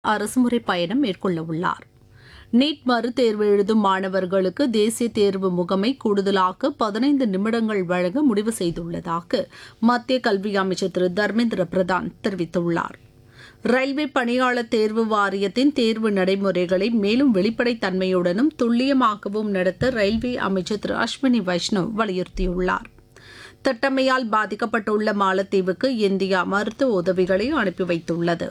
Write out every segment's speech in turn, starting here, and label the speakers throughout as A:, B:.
A: அரசுமுறை பயணம் மேற்கொள்ள உள்ளார் நீட் மறுதேர்வு எழுதும் மாணவர்களுக்கு தேசிய தேர்வு முகமை கூடுதலாக பதினைந்து நிமிடங்கள் வழங்க முடிவு செய்துள்ளதாக மத்திய கல்வி அமைச்சர் திரு தர்மேந்திர பிரதான் தெரிவித்துள்ளார் ரயில்வே பணியாளர் தேர்வு வாரியத்தின் தேர்வு நடைமுறைகளை மேலும் வெளிப்படைத்தன்மையுடனும் துல்லியமாகவும் நடத்த ரயில்வே அமைச்சர் திரு அஸ்வினி வைஷ்ணவ் வலியுறுத்தியுள்ளார் தட்டம்மையால் பாதிக்கப்பட்டுள்ள மாலத்தீவுக்கு இந்தியா மருத்துவ உதவிகளை அனுப்பி வைத்துள்ளது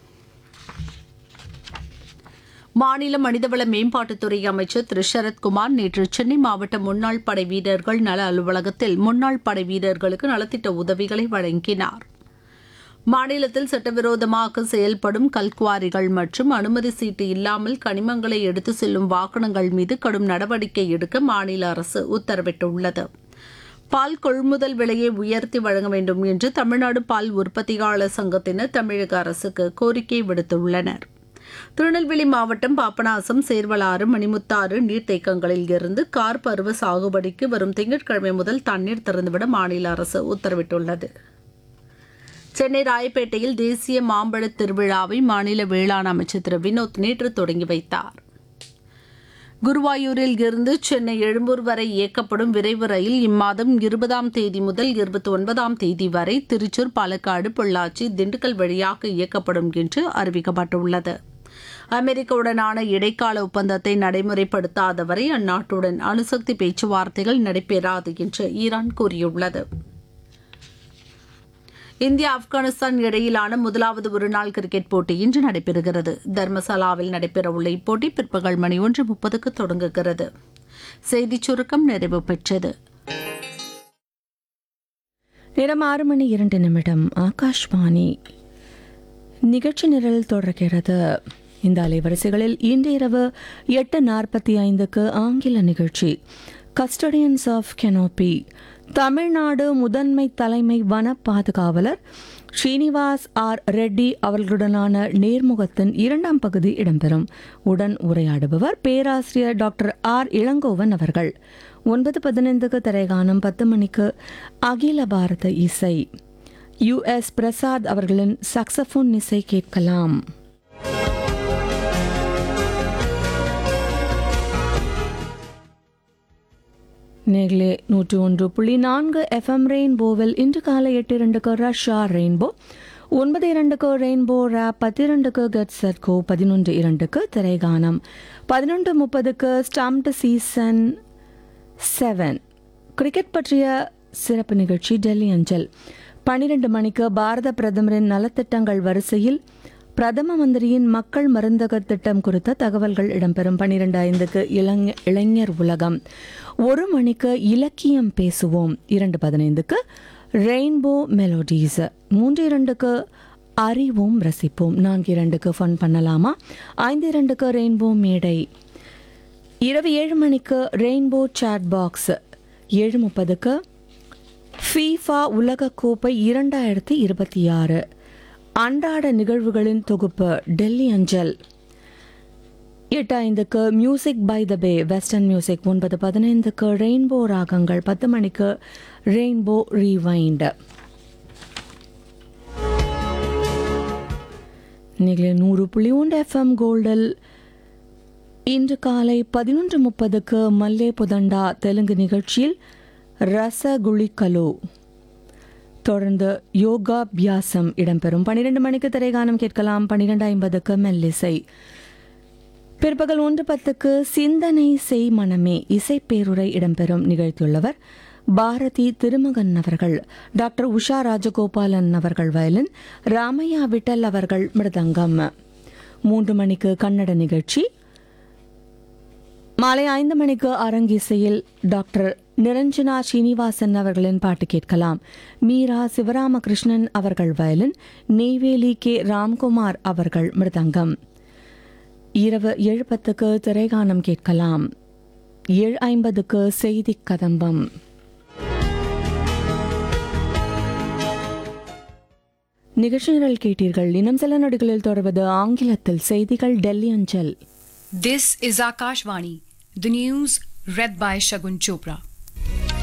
A: மாநில மனிதவள மேம்பாட்டுத்துறை அமைச்சர் திரு சரத்குமார் நேற்று சென்னை மாவட்ட முன்னாள் படை வீரர்கள் நல அலுவலகத்தில் முன்னாள் படை வீரர்களுக்கு நலத்திட்ட உதவிகளை வழங்கினார் மாநிலத்தில் சட்டவிரோதமாக செயல்படும் கல்குவாரிகள் மற்றும் அனுமதி சீட்டு இல்லாமல் கனிமங்களை எடுத்து செல்லும் வாகனங்கள் மீது கடும் நடவடிக்கை எடுக்க மாநில அரசு உத்தரவிட்டுள்ளது பால் கொள்முதல் விலையை உயர்த்தி வழங்க வேண்டும் என்று தமிழ்நாடு பால் உற்பத்தியாளர் சங்கத்தினர் தமிழக அரசுக்கு கோரிக்கை விடுத்துள்ளனர் திருநெல்வேலி மாவட்டம் பாபநாசம் சேர்வலாறு மணிமுத்தாறு நீர்த்தேக்கங்களில் இருந்து கார் பருவ சாகுபடிக்கு வரும் திங்கட்கிழமை முதல் தண்ணீர் திறந்துவிட மாநில அரசு உத்தரவிட்டுள்ளது சென்னை ராயப்பேட்டையில் தேசிய மாம்பழ திருவிழாவை மாநில வேளாண் அமைச்சர் திரு வினோத் நேற்று தொடங்கி வைத்தார் குருவாயூரில் இருந்து சென்னை எழும்பூர் வரை இயக்கப்படும் விரைவு ரயில் இம்மாதம் இருபதாம் தேதி முதல் இருபத்தி ஒன்பதாம் தேதி வரை திருச்சூர் பாலக்காடு பொள்ளாச்சி திண்டுக்கல் வழியாக இயக்கப்படும் என்று அறிவிக்கப்பட்டுள்ளது அமெரிக்காவுடனான இடைக்கால ஒப்பந்தத்தை நடைமுறைப்படுத்தாத வரை அந்நாட்டுடன் அணுசக்தி பேச்சுவார்த்தைகள் நடைபெறாது என்று ஈரான் கூறியுள்ளது இந்தியா ஆப்கானிஸ்தான் இடையிலான முதலாவது ஒருநாள் கிரிக்கெட் போட்டி இன்று நடைபெறுகிறது தர்மசாலாவில் நடைபெறவுள்ள இப்போட்டி பிற்பகல் மணி ஒன்று முப்பதுக்கு தொடங்குகிறது செய்திச் சுருக்கம் நிறைவு பெற்றது
B: நேரம் ஆறு மணி இரண்டு நிமிடம் ஆகாஷ்வாணி நிகழ்ச்சி நிரல் தொடர்கிறது இந்த அலைவரிசைகளில் இன்று இரவு எட்டு நாற்பத்தி ஐந்துக்கு ஆங்கில நிகழ்ச்சி கஸ்டடியன்ஸ் ஆஃப் கெனோபி தமிழ்நாடு முதன்மை தலைமை வன பாதுகாவலர் ஸ்ரீனிவாஸ் ஆர் ரெட்டி அவர்களுடனான நேர்முகத்தின் இரண்டாம் பகுதி இடம்பெறும் உடன் உரையாடுபவர் பேராசிரியர் டாக்டர் ஆர் இளங்கோவன் அவர்கள் ஒன்பது பதினைந்துக்கு திரைகானம் பத்து மணிக்கு அகில பாரத இசை யு எஸ் பிரசாத் அவர்களின் சக்சஃபோன் இசை கேட்கலாம் நேர்களே நூற்று ஒன்று புள்ளி நான்கு எஃப்எம் ரெயின்போவில் இன்று காலை எட்டு இரண்டுக்கு ரஷ்யா ரெயின்போ ஒன்பது இரண்டுக்கு ரெயின்போ ரேப் பத்து இரண்டுக்கு கட் சர்கோ பதினொன்று இரண்டுக்கு திரைகானம் பதினொன்று முப்பதுக்கு ஸ்டம்ப்டு சீசன் செவன் கிரிக்கெட் பற்றிய சிறப்பு நிகழ்ச்சி டெல்லி அஞ்சல் பனிரெண்டு மணிக்கு பாரத பிரதமரின் நலத்திட்டங்கள் வரிசையில் பிரதம மந்திரியின் மக்கள் மருந்தக திட்டம் குறித்த தகவல்கள் இடம்பெறும் பனிரெண்டு ஐந்துக்கு இளைஞ இளைஞர் உலகம் ஒரு மணிக்கு இலக்கியம் பேசுவோம் இரண்டு பதினைந்துக்கு ரெயின்போ மெலோடிஸ் மூன்று இரண்டுக்கு அறிவோம் ரசிப்போம் நான்கு இரண்டுக்கு ஃபன் பண்ணலாமா ஐந்து இரண்டுக்கு ரெயின்போ மேடை இரவு ஏழு மணிக்கு ரெயின்போ சாட் பாக்ஸ் ஏழு முப்பதுக்கு ஃபீஃபா உலகக்கோப்பை இரண்டாயிரத்தி இருபத்தி ஆறு அன்றாட நிகழ்வுகளின் தொகுப்பு டெல்லி அஞ்சல் எட்டு ஐந்துக்கு music by the bay western music ஒன்பது பதினைந்துக்கு ரெயின்போ ராகங்கள் பத்து மணிக்கு ரெயின்போ ரீவைண்ட் நிகழ நூறு புள்ளி ஒன்று எஃப்எம் கோல்டில் இன்று காலை பதினொன்று முப்பதுக்கு மல்லே புதண்டா தெலுங்கு நிகழ்ச்சியில் ரசகுளிக்கலு தொடர்ந்து யோகாபியாசம் இடம்பெறும் பன்னிரண்டு மணிக்கு திரைகானம் கேட்கலாம் பன்னிரெண்டு ஐம்பதுக்கு மெல்லிசை பிற்பகல் ஒன்று பத்துக்கு சிந்தனை செய் மனமே இசைப்பேருரை இடம்பெறும் நிகழ்த்தியுள்ளவர் பாரதி திருமகன் அவர்கள் டாக்டர் உஷா ராஜகோபாலன் அவர்கள் வயலின் ராமையா விட்டல் அவர்கள் மிருதங்கம் மூன்று மணிக்கு கன்னட நிகழ்ச்சி மாலை ஐந்து மணிக்கு அரங்கிசையில் டாக்டர் நிரஞ்சனா ஸ்ரீனிவாசன் அவர்களின் பாட்டு கேட்கலாம் மீரா சிவராமகிருஷ்ணன் அவர்கள் வயலின் நெய்வேலி கே ராம்குமார் அவர்கள் மிருதங்கம் இரவு ஏழு பத்துக்கு திரைகானம் கேட்கலாம் ஏழு ஐம்பதுக்கு செய்தி கதம்பம் நிகழ்ச்சி நிரல் கேட்டீர்கள் இனம் சில நொடிகளில் தொடர்வது ஆங்கிலத்தில் செய்திகள் டெல்லி அஞ்சல்
C: This is Akashvani, the news read by Shagun Chopra.